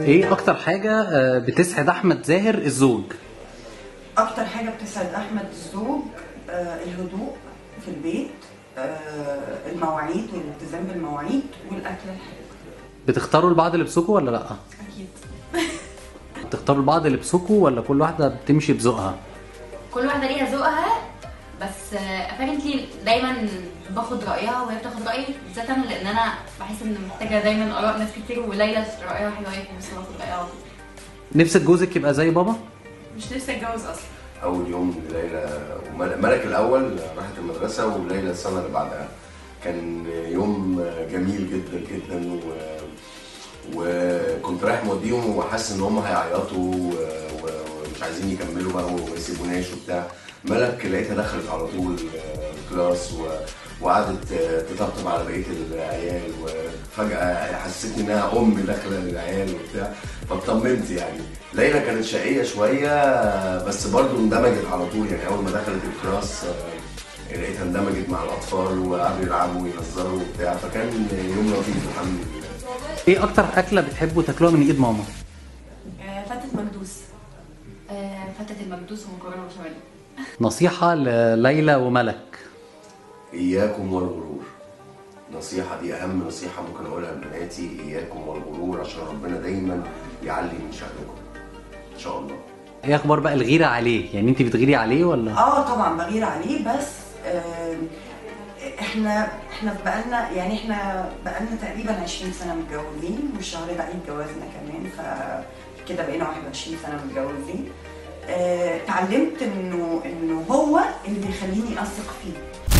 ايه اكتر حاجه آه، بتسعد احمد زاهر الزوج اكتر حاجه بتسعد احمد الزوج آه، الهدوء في البيت آه، المواعيد والالتزام بالمواعيد والاكل الحلو بتختاروا لبعض لبسكوا ولا لا اكيد بتختاروا لبعض لبسكوا ولا كل واحده بتمشي بذوقها كل واحده ليها ذوقها بس ابيرنتلي دايما باخد رايها وهي بتاخد رايي بالذات انا لان انا بحس ان محتاجه دايما اراء ناس كتير وليلى رايها حلو قوي بس باخد رايها على طول. نفسك جوزك يبقى زي بابا مش نفسي اتجوز اصلا اول يوم ليلى وملك ملك الاول راحت المدرسه وليلى السنه اللي بعدها كان يوم جميل جدا جدا و... وكنت رايح موديهم وحاسس ان هم هيعيطوا و... و... ومش عايزين يكملوا بقى وما يسيبوناش وبتاع ملك لقيتها دخلت على طول الكلاس و... وقعدت تطبطب على بقيه العيال وفجاه حسيتني انها ام داخله للعيال وبتاع فاطمنت يعني ليلى كانت شقيه شويه بس برضو اندمجت على طول يعني اول ما دخلت الكلاس آه، لقيتها اندمجت مع الاطفال وقعدوا يلعبوا ويهزروا وبتاع فكان يوم لطيف الحمد لله ايه اكتر اكله بتحبوا تاكلوها من ايد ماما فتة مجدوس آه، فتة المجدوس ومكرونه بشاميل نصيحه لليلى وملك اياكم والغرور نصيحة دي أهم نصيحة ممكن أقولها لبناتي إياكم والغرور عشان ربنا دايما يعلي من شأنكم إن شاء الله ايه اخبار بقى الغيره عليه يعني انت بتغيري عليه ولا اه طبعا بغير عليه بس آه، احنا احنا بقالنا يعني احنا بقالنا تقريبا 20 سنه متجوزين والشهر ده عيد جوازنا كمان فكده بقينا 21 سنه متجوزين آه، اتعلمت انه انه هو اللي بيخليني اثق فيه